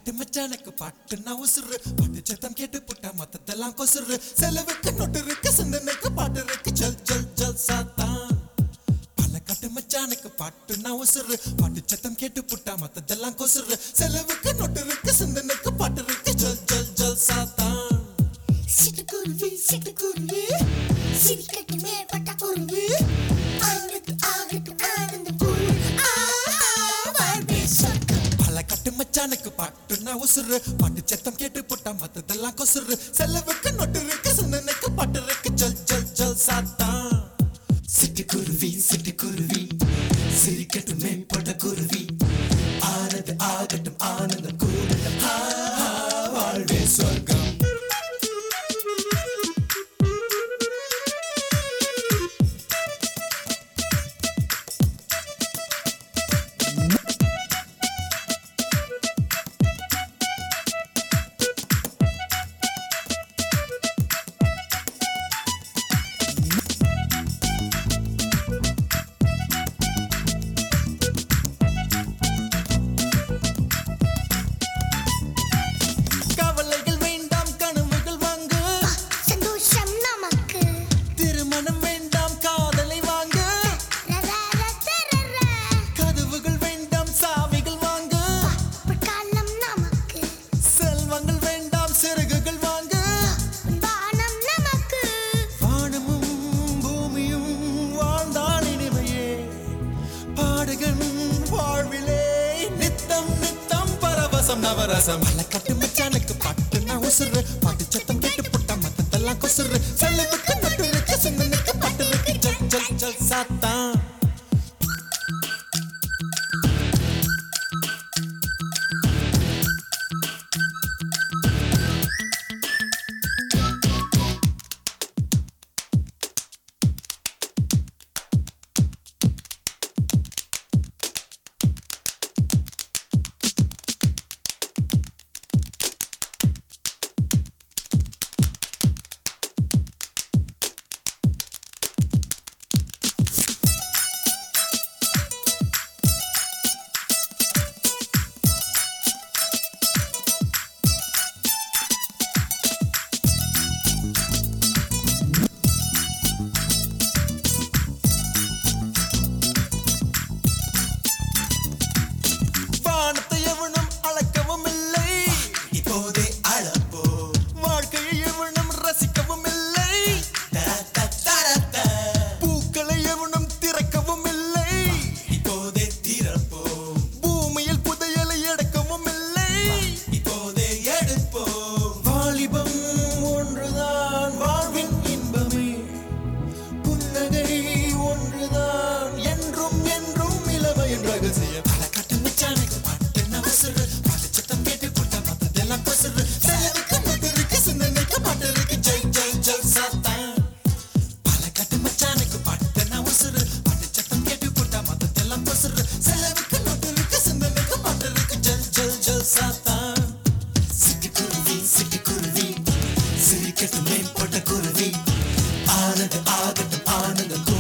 கட்டு மச்சானுக்கு பாட்டுன்னா உசுறு பாட்டு சத்தம் கேட்டு புட்டா மத்ததெல்லாம் கொசுறு செலவுக்கு நொட்டு இருக்கு சிந்தனைக்கு பாட்டு இருக்கு ஜல் ஜல் ஜல் சாத்தான் பல கட்டு மச்சானுக்கு பாட்டுன்னா உசுறு பாட்டு சத்தம் கேட்டு புட்டா மத்ததெல்லாம் கொசுறு செலவுக்கு நொட்டு இருக்கு சிந்தனைக்கு பாட்டு இருக்கு ஜல் ஜல் ஜல் சாத்தான் சிட்டுக்குருவி சிட்டுக்குருவி சிரிக்கட்டுமே பட்டக்குருவி ஆனது ஆகட்டு ஆனந்த குருவி வாழ்வே சொர்க்கம் பல கட்டு மச்சானுக்கு பாட்டுன்னா உசுறு பாட்டு சத்தம் கேட்டு புட்டா மத்ததெல்லாம் கொசுறு செலவுக்கு நொட்டு இருக்கு சிந்தனைக்கு பாட்டு இருக்கு ஜல் ஜல் ஜல் சாத்தான் சிட்டுக்குருவி சிட்டுக்குருவி சிரிக்கட்டுமே பட்டக்குருவி ஆனது ஆகட்டும் ஆனந்தம் கூடட்டும் ஆ, ஆ, வாழ்வே சொர்க்கம் கவலைகள் வேண்டாம் கனவுகள் வாங்கு சந்தோஷம் நமக்கு திருமணம் வேண்டாம் காதலை வாங்கு ரரரரரர. கதவுகள் வேண்டாம் சாவிகள் வாங்கு பொற்காலம் நமக்கு செல்வங்கள் வேண்டாம் சிறகுகள் வாங்கு வானம் நமக்கு வானமும் பூமியும் வாழ்ந்தால் இனிமையே பாடுகன் வாழ்விலே நித்தம் நித்தம் பரவசம் நவரசம் பல கட்டு மச்சானுக்கு பாட்டு நான் உசுறு பாட்டு சத்தம் கேட்டு புட்டா மத்ததெல்லாம் கொசுறு செலவுக்கு நட்டு இருக்கு சிந்தனைக்கு பாட்டு இருக்கு ஜல் ஜல் ஜல் சாத்தான் வானத்தை எவனும் அளக்கவும் இல்லை இப்போதே அளப்போ வாழ்க்கையை எவனும் ரசிக்கவும் இல்லை பூக்களை எவனும் திறக்கவும் இல்லை இப்போதே திறப்போ பூமியில் புதையலை எடுக்கவும் இல்லை இப்போதே எடுப்போ வாலிபம் ஒன்றுதான் வாழ்வின் இன்பமே புன்னகை ஒன்றுதான் என்றும் என்றும் இளமையின் ரகசியம் பல கட்டு மச்சானுக்கு பாட்டு நவசுறு பாட்டு சத்தம் கேட்டு போட்ட மத்ததெல்லாம் கொசுறு செலவுக்கு நகருக்கு சிந்தனைக்கு பாட்டு இருக்கு ஜெய் ஜெய் ஜெய் சாத்தான் பல கட்டு மச்சானுக்கு பாட்டு நவசுறு பாட்டு சத்தம் கேட்டு போட்ட மத்ததெல்லாம் கொசுறு செலவுக்கு நகருக்கு சிந்தனைக்கு பாட்டு இருக்கு ஜெய் ஜெய் ஜெய் சாத்தான் சிட்டுக்குருவி சிட்டுக்குருவி சிரிக்கட்டும் மேம்பட்ட குருவி ஆனது ஆகட்டும் ஆனந்தம்